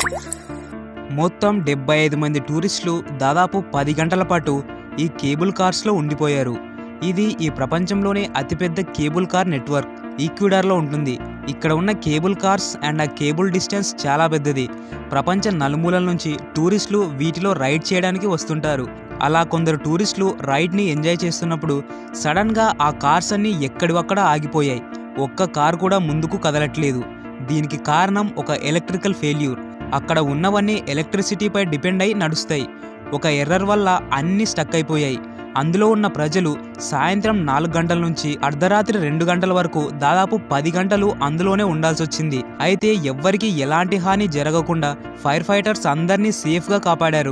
మొత్తం డెబ్బై ఐదు మంది టూరిస్టులు దాదాపు పది గంటల పాటు ఈ కేబుల్ కార్స్లో ఉండిపోయారు ఇది ఈ ప్రపంచంలోనే అతిపెద్ద కేబుల్ కార్ నెట్వర్క్ ఈక్విడార్లో ఉంటుంది ఇక్కడ ఉన్న కేబుల్ కార్స్ అండ్ ఆ కేబుల్ డిస్టెన్స్ చాలా పెద్దది ప్రపంచ నలుమూలల నుంచి టూరిస్టులు వీటిలో రైడ్ చేయడానికి వస్తుంటారు అలా కొందరు టూరిస్టులు రైడ్ని ఎంజాయ్ చేస్తున్నప్పుడు సడన్గా ఆ కార్స్ అన్నీ ఎక్కడివక్కడ ఆగిపోయాయి ఒక్క కార్ కూడా ముందుకు కదలట్లేదు దీనికి కారణం ఒక ఎలక్ట్రికల్ ఫెయిల్యూర్ అక్కడ ఉన్నవన్నీ ఎలక్ట్రిసిటీపై డిపెండ్ అయి నడుస్తాయి ఒక ఎర్రర్ వల్ల అన్నీ స్టక్ అయిపోయాయి అందులో ఉన్న ప్రజలు సాయంత్రం నాలుగు గంటల నుంచి అర్ధరాత్రి రెండు గంటల వరకు దాదాపు పది గంటలు అందులోనే ఉండాల్సి వచ్చింది అయితే ఎవ్వరికీ ఎలాంటి హాని జరగకుండా ఫైర్ ఫైటర్స్ అందరినీ సేఫ్గా కాపాడారు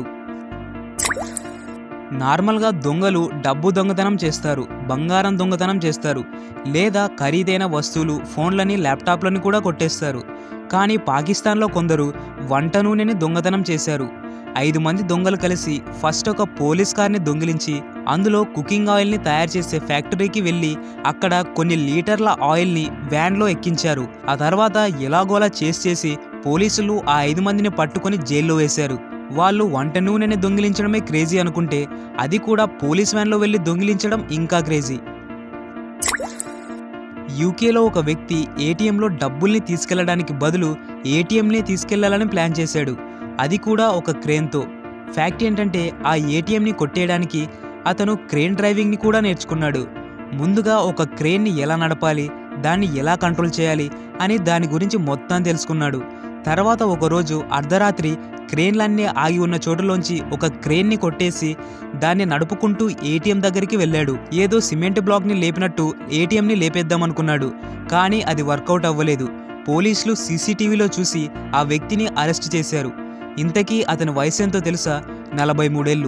నార్మల్గా దొంగలు డబ్బు దొంగతనం చేస్తారు బంగారం దొంగతనం చేస్తారు లేదా ఖరీదైన వస్తువులు ఫోన్లని ల్యాప్టాప్లని కూడా కొట్టేస్తారు కానీ పాకిస్తాన్లో కొందరు వంట నూనెని దొంగతనం చేశారు ఐదు మంది దొంగలు కలిసి ఫస్ట్ ఒక పోలీస్ కార్ని దొంగిలించి అందులో కుకింగ్ ఆయిల్ని తయారు చేసే ఫ్యాక్టరీకి వెళ్ళి అక్కడ కొన్ని లీటర్ల ఆయిల్ని వ్యాన్లో ఎక్కించారు ఆ తర్వాత ఎలాగోలా చేసి చేసి పోలీసులు ఆ ఐదు మందిని పట్టుకొని జైల్లో వేశారు వాళ్ళు వంట నూనెని దొంగిలించడమే క్రేజీ అనుకుంటే అది కూడా పోలీస్ వ్యాన్లో వెళ్ళి దొంగిలించడం ఇంకా క్రేజీ యూకేలో ఒక వ్యక్తి ఏటీఎంలో డబ్బుల్ని తీసుకెళ్లడానికి బదులు ఏటీఎంనే తీసుకెళ్లాలని ప్లాన్ చేశాడు అది కూడా ఒక క్రేన్తో ఫ్యాక్ట్ ఏంటంటే ఆ ఏటీఎంని కొట్టేయడానికి అతను క్రేన్ డ్రైవింగ్ని కూడా నేర్చుకున్నాడు ముందుగా ఒక క్రేన్ని ఎలా నడపాలి దాన్ని ఎలా కంట్రోల్ చేయాలి అని దాని గురించి మొత్తం తెలుసుకున్నాడు తర్వాత ఒకరోజు అర్ధరాత్రి క్రేన్లన్నీ ఆగి ఉన్న చోటులోంచి ఒక క్రేన్ని కొట్టేసి దాన్ని నడుపుకుంటూ ఏటీఎం దగ్గరికి వెళ్ళాడు ఏదో సిమెంట్ బ్లాక్ని లేపినట్టు ఏటీఎంని లేపేద్దామనుకున్నాడు కానీ అది వర్కౌట్ అవ్వలేదు పోలీసులు సీసీటీవీలో చూసి ఆ వ్యక్తిని అరెస్ట్ చేశారు ఇంతకీ అతని వయసు ఎంతో తెలుసా నలభై మూడేళ్ళు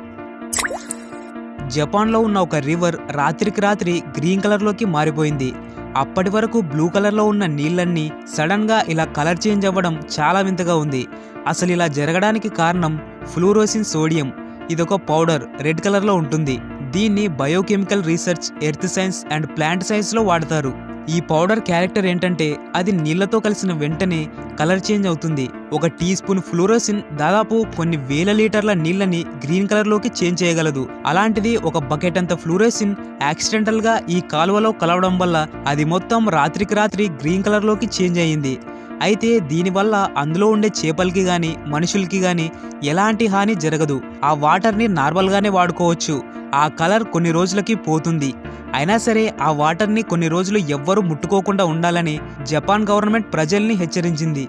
జపాన్లో ఉన్న ఒక రివర్ రాత్రికి రాత్రి గ్రీన్ కలర్లోకి మారిపోయింది అప్పటి వరకు బ్లూ కలర్లో ఉన్న నీళ్ళన్నీ సడన్గా ఇలా కలర్ చేంజ్ అవ్వడం చాలా వింతగా ఉంది అసలు ఇలా జరగడానికి కారణం ఫ్లూరోసిన్ సోడియం ఇదొక పౌడర్ రెడ్ కలర్లో ఉంటుంది దీన్ని biochemical research earth science and plant సైన్స్లో వాడతారు ఈ పౌడర్ క్యారెక్టర్ ఏంటంటే అది నీళ్లతో కలిసిన వెంటనే కలర్ చేంజ్ అవుతుంది ఒక టీ స్పూన్ ఫ్లూరోసిన్ దాదాపు కొన్ని వేల లీటర్ల నీళ్ళని గ్రీన్ కలర్లోకి చేంజ్ చేయగలదు అలాంటిది ఒక బకెట్ అంత ఫ్లూరోసిన్ యాక్సిడెంటల్గా ఈ కాలువలో కలవడం వల్ల అది మొత్తం రాత్రికి రాత్రి గ్రీన్ కలర్లోకి చేంజ్ అయ్యింది అయితే దీనివల్ల అందులో ఉండే చేపలకి కానీ మనుషులకి కానీ ఎలాంటి హాని జరగదు ఆ వాటర్ని నార్మల్గానే వాడుకోవచ్చు ఆ కలర్ కొన్ని రోజులకి పోతుంది అయినా సరే ఆ వాటర్ని కొన్ని రోజులు ఎవ్వరూ ముట్టుకోకుండా ఉండాలని జపాన్ గవర్నమెంట్ ప్రజల్ని హెచ్చరించింది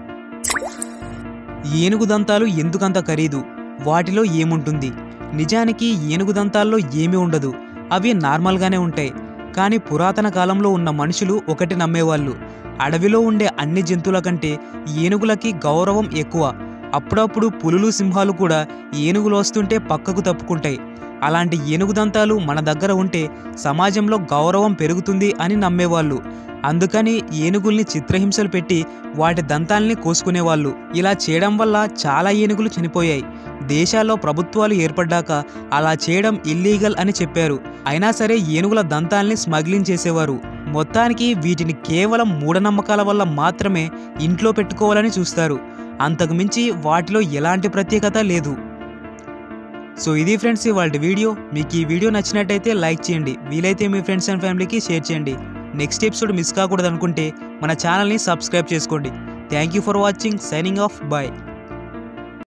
ఏనుగు దంతాలు ఎందుకంత ఖరీదు వాటిలో ఏముంటుంది నిజానికి ఏనుగు దంతాల్లో ఏమీ ఉండదు అవి నార్మల్గానే ఉంటాయి కానీ పురాతన కాలంలో ఉన్న మనుషులు ఒకటి నమ్మేవాళ్ళు అడవిలో ఉండే అన్ని జంతువుల కంటే ఏనుగులకి గౌరవం ఎక్కువ అప్పుడప్పుడు పులులు సింహాలు కూడా ఏనుగులు వస్తుంటే పక్కకు తప్పుకుంటాయి అలాంటి ఏనుగు దంతాలు మన దగ్గర ఉంటే సమాజంలో గౌరవం పెరుగుతుంది అని నమ్మేవాళ్ళు అందుకని ఏనుగుల్ని చిత్రహింసలు పెట్టి వాటి దంతాల్ని కోసుకునేవాళ్ళు ఇలా చేయడం వల్ల చాలా ఏనుగులు చనిపోయాయి దేశాల్లో ప్రభుత్వాలు ఏర్పడ్డాక అలా చేయడం ఇల్లీగల్ అని చెప్పారు అయినా సరే ఏనుగుల దంతాల్ని స్మగ్లింగ్ చేసేవారు మొత్తానికి వీటిని కేవలం మూఢనమ్మకాల వల్ల మాత్రమే ఇంట్లో పెట్టుకోవాలని చూస్తారు అంతకుమించి వాటిలో ఎలాంటి ప్రత్యేకత లేదు సో ఇది ఫ్రెండ్స్ ఇవాళ వీడియో మీకు ఈ వీడియో నచ్చినట్టయితే లైక్ చేయండి వీలైతే మీ ఫ్రెండ్స్ అండ్ ఫ్యామిలీకి షేర్ చేయండి నెక్స్ట్ ఎపిసోడ్ మిస్ కాకూడదు అనుకుంటే మన ఛానల్ని సబ్స్క్రైబ్ చేసుకోండి thank you for watching signing off bye